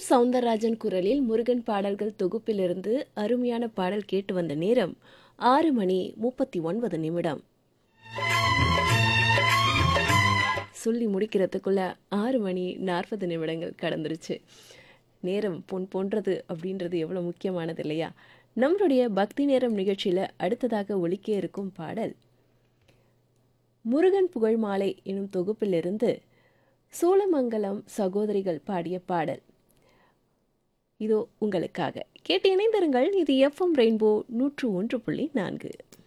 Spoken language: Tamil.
சவுந்தரராஜன் குரலில் முருகன் பாடல்கள் தொகுப்பிலிருந்து அருமையான பாடல் கேட்டு வந்த நேரம் ஆறு மணி முப்பத்தி ஒன்பது நிமிடம் சொல்லி முடிக்கிறதுக்குள்ள ஆறு மணி நாற்பது நிமிடங்கள் கடந்துருச்சு நேரம் பொன் போன்றது அப்படின்றது எவ்வளோ முக்கியமானது இல்லையா நம்மளுடைய பக்தி நேரம் நிகழ்ச்சியில் அடுத்ததாக ஒலிக்க இருக்கும் பாடல் முருகன் புகழ் மாலை எனும் தொகுப்பிலிருந்து சோழமங்கலம் சகோதரிகள் பாடிய பாடல் இதோ உங்களுக்காக கேட்டு இணைந்திருங்கள் இது எஃப்எம் ரெயின்போ நூற்று ஒன்று புள்ளி நான்கு